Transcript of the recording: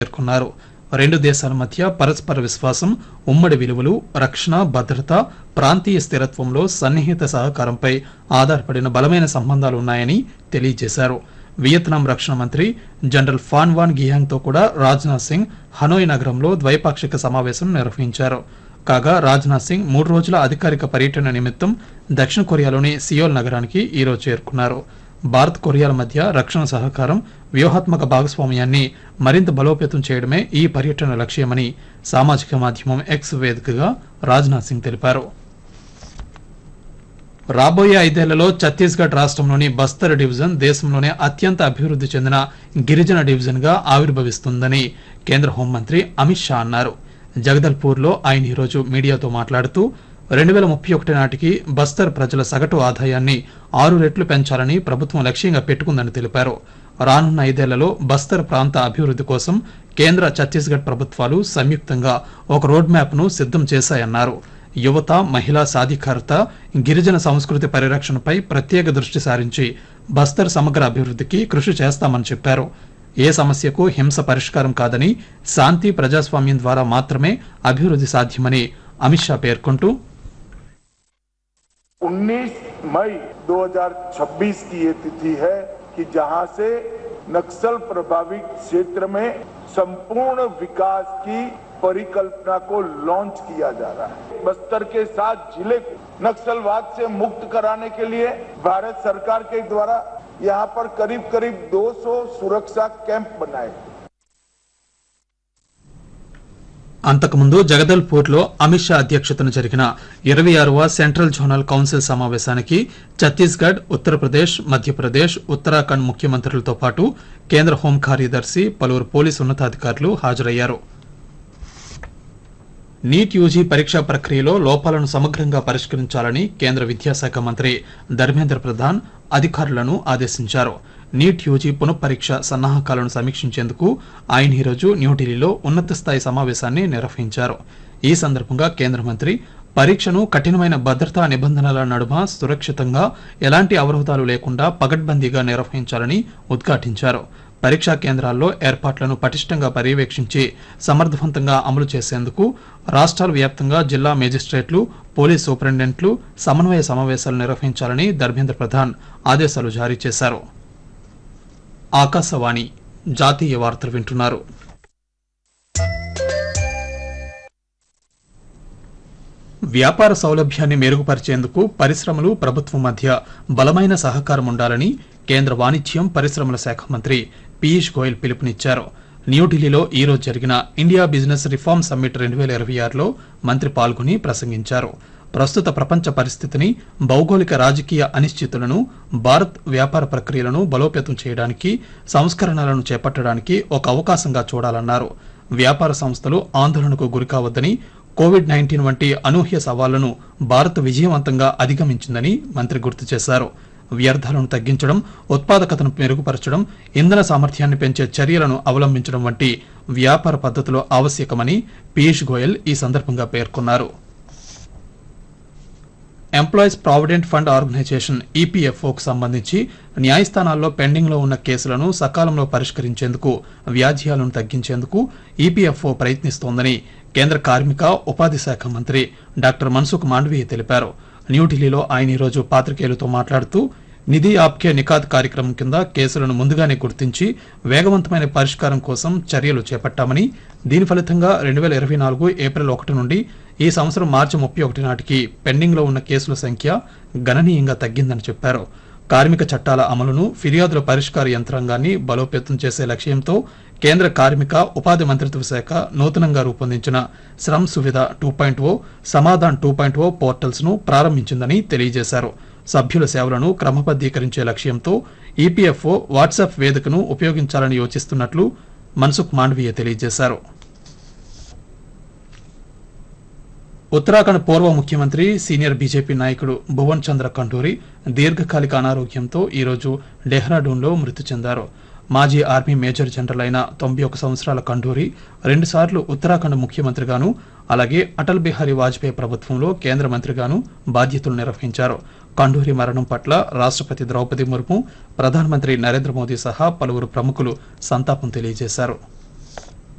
పేర్కొన్నారు రెండు దేశాల మధ్య పరస్పర విశ్వాసం ఉమ్మడి విలువలు రక్షణ భద్రత ప్రాంతీయ స్థిరత్వంలో సన్నిహిత సహకారంపై ఆధారపడిన బలమైన సంబంధాలు ఉన్నాయని తెలియజేశారు వియత్నాం రక్షణ మంత్రి జనరల్ ఫాన్ వాన్ గియాంగ్తో కూడా రాజ్నాథ్ సింగ్ హనోయ్ నగరంలో ద్వైపాక్షిక సమావేశం నిర్వహించారు కాగా రాజ్నాథ్ సింగ్ మూడు రోజుల అధికారిక పర్యటన నిమిత్తం దక్షిణ కొరియాలోని సియోల్ నగరానికి ఈరోజు చేరుకున్నారు భారత్ కొరియాల మధ్య రక్షణ సహకారం వ్యూహాత్మక భాగస్వామ్యాన్ని మరింత బలోపేతం చేయడమే ఈ పర్యటన లక్ష్యమని సామాజిక మాధ్యమం ఎక్స్ వేదికగా రాజ్నాథ్ సింగ్ తెలిపారు రాబోయే ఐదేళ్లలో ఛత్తీస్గఢ్ రాష్ట్రంలోని బస్తర్ డివిజన్ దేశంలోనే అత్యంత అభివృద్ధి చెందిన గిరిజన డివిజన్ గా ఆవిర్భవిస్తుందని కేంద్ర హోంమంత్రి అమిత్ షా అన్నారు జగదల్పూర్లో ఆయన ఈరోజు మీడియాతో మాట్లాడుతూ రెండు వేల ముప్పై ఒకటి నాటికి బస్తర్ ప్రజల సగటు ఆదాయాన్ని ఆరు రెట్లు పెంచాలని ప్రభుత్వం లక్ష్యంగా పెట్టుకుందని తెలిపారు రానున్న ఐదేళ్లలో బస్తర్ ప్రాంత అభివృద్ధి కోసం కేంద్ర ఛత్తీస్గఢ్ ప్రభుత్వాలు సంయుక్తంగా ఒక రోడ్ మ్యాప్ ను సిద్ధం చేశాయన్నారు యువత మహిళా సాధికారత గిరిజన సంస్కృతి పరిరక్షణపై ప్రత్యేక దృష్టి సారించి బస్తర్ సమగ్ర అభివృద్ధికి కృషి చేస్తామని చెప్పారు ఏ సమస్యకు హింస పరిష్కారం కాదని శాంతి ప్రజాస్వామ్యం ద్వారా మాత్రమే అభివృద్ధి సాధ్యమని అమిత్ షా పేర్కొంటూ 19 मई 2026 की ये तिथि है कि जहां से नक्सल प्रभावित क्षेत्र में संपूर्ण विकास की परिकल्पना को लॉन्च किया जा रहा है बस्तर के साथ जिले को नक्सलवाद से मुक्त कराने के लिए भारत सरकार के द्वारा यहाँ पर करीब करीब 200 सुरक्षा कैंप बनाए అంతకుముందు జగదల్పూర్ లో అమిత్ షా అధ్యక్షతన జరిగిన ఇరవై ఆరవ సెంట్రల్ జోనల్ కౌన్సిల్ సమావేశానికి ఛత్తీస్గఢ్ ఉత్తరప్రదేశ్ మధ్యప్రదేశ్ ఉత్తరాఖండ్ ముఖ్యమంత్రులతో పాటు కేంద్ర హోం కార్యదర్శి పలువురు పోలీసు ఉన్నతాధికారులు హాజరయ్యారు నీట్ యూజీ పరీక్షా ప్రక్రియలో లోపాలను సమగ్రంగా పరిష్కరించాలని కేంద్ర విద్యాశాఖ మంత్రి ధర్మేంద్ర ప్రధాన్ అధికారులను ఆదేశించారు నీట్ యూజీ పునఃపరీక్ష సన్నాహకాలను సమీక్షించేందుకు ఆయన ఈరోజు న్యూఢిల్లీలో ఉన్నత స్థాయి సమావేశాన్ని నిర్వహించారు ఈ సందర్భంగా కేంద్ర మంత్రి పరీక్షను కఠినమైన భద్రతా నిబంధనల నడుమ సురక్షితంగా ఎలాంటి అవరోధాలు లేకుండా పగడ్బందీగా నిర్వహించాలని ఉద్ఘాటించారు పరీక్షా కేంద్రాల్లో ఏర్పాట్లను పటిష్టంగా పర్యవేక్షించి సమర్థవంతంగా అమలు చేసేందుకు రాష్ట్రాల వ్యాప్తంగా జిల్లా మేజిస్ట్రేట్లు పోలీస్ సూపరింటెండెంట్లు సమన్వయ సమావేశాలు నిర్వహించాలని ధర్మేంద్ర ప్రధాన్ ఆదేశాలు జారీ చేశారు ఆకాశవాణి జాతీయ వార్తలు వింటున్నారు వ్యాపార సౌలభ్యాన్ని మెరుగుపరిచేందుకు పరిశ్రమలు ప్రభుత్వం మధ్య బలమైన సహకారం ఉండాలని కేంద్ర వాణిజ్యం పరిశ్రమల శాఖ మంత్రి పీయూష్ గోయల్ పిలుపునిచ్చారు న్యూఢిల్లీలో ఈ రోజు జరిగిన ఇండియా బిజినెస్ రిఫార్మ్ సమ్మిట్ రెండు వేల ఇరవై ఆరులో మంత్రి పాల్గొని ప్రసంగించారు ప్రస్తుత ప్రపంచ పరిస్థితిని భౌగోళిక రాజకీయ అనిశ్చితులను భారత్ వ్యాపార ప్రక్రియలను బలోపేతం చేయడానికి సంస్కరణలను చేపట్టడానికి ఒక అవకాశంగా చూడాలన్నారు వ్యాపార సంస్థలు ఆందోళనకు గురికావద్దని కోవిడ్ నైన్టీన్ వంటి అనూహ్య సవాళ్లను భారత్ విజయవంతంగా అధిగమించిందని మంత్రి గుర్తు చేశారు వ్యర్థాలను తగ్గించడం ఉత్పాదకతను మెరుగుపరచడం ఇంధన సామర్థ్యాన్ని పెంచే చర్యలను అవలంబించడం వంటి వ్యాపార పద్ధతులు ఆవశ్యకమని పీయూష్ గోయల్ ఈ సందర్భంగా పేర్కొన్నారు ఎంప్లాయీస్ ప్రావిడెంట్ ఫండ్ ఆర్గనైజేషన్ ఈపీఎఫ్ఓకు సంబంధించి న్యాయస్థానాల్లో పెండింగ్లో ఉన్న కేసులను సకాలంలో పరిష్కరించేందుకు వ్యాజ్యాలను తగ్గించేందుకు ఈపీఎఫ్ఓ ప్రయత్నిస్తోందని కేంద్ర కార్మిక ఉపాధి శాఖ మంత్రి డాక్టర్ మన్సుఖ్ మాండవీయ తెలిపారు న్యూఢిల్లీలో ఆయన ఈరోజు పాత్రికేయులతో మాట్లాడుతూ నిధి ఆప్కే నికాద్ కార్యక్రమం కింద కేసులను ముందుగానే గుర్తించి వేగవంతమైన పరిష్కారం కోసం చర్యలు చేపట్టామని దీని ఫలితంగా రెండు వేల ఇరవై నాలుగు ఏప్రిల్ ఒకటి నుండి ఈ సంవత్సరం మార్చి ముప్పై ఒకటి నాటికి పెండింగ్లో ఉన్న కేసుల సంఖ్య గణనీయంగా తగ్గిందని చెప్పారు కార్మిక చట్టాల అమలును ఫిర్యాదుల పరిష్కార యంత్రాంగాన్ని బలోపేతం చేసే లక్ష్యంతో కేంద్ర కార్మిక ఉపాధి మంత్రిత్వ శాఖ నూతనంగా రూపొందించిన Shram Suvidha two point O Samadhan two point O portals ను ప్రారంభించిందని తెలియజేశారు సభ్యుల సేవలను క్రమబద్దీకరించే లక్ష్యంతో ఈపీఎఫ్ఓ వాట్సాప్ వేదికను ఉపయోగించాలని యోచిస్తున్నట్లు మన్సుఖ్ మాండవీయ తెలియజేశారు ఉత్తరాఖండ్ పూర్వ ముఖ్యమంత్రి సీనియర్ బీజేపీ నాయకుడు భువన్ చంద్ర కంటూరి దీర్ఘకాలిక అనారోగ్యంతో ఈరోజు డెహ్రాడూన్లో మృతి చెందారు మాజీ ఆర్మీ మేజర్ జనరల్ అయిన తొంభై ఒక సంవత్సరాల కండూరి రెండుసార్లు ఉత్తరాఖండ్ ముఖ్యమంత్రిగాను అలాగే అటల్ బిహారీ వాజ్పేయి ప్రభుత్వంలో కేంద్ర మంత్రిగాను బాధ్యతలు నిర్వహించారు కండూరి మరణం పట్ల రాష్ట్రపతి ద్రౌపది ముర్ము ప్రధానమంత్రి నరేంద్ర మోదీ సహా పలువురు ప్రముఖులు సంతాపం తెలియజేశారు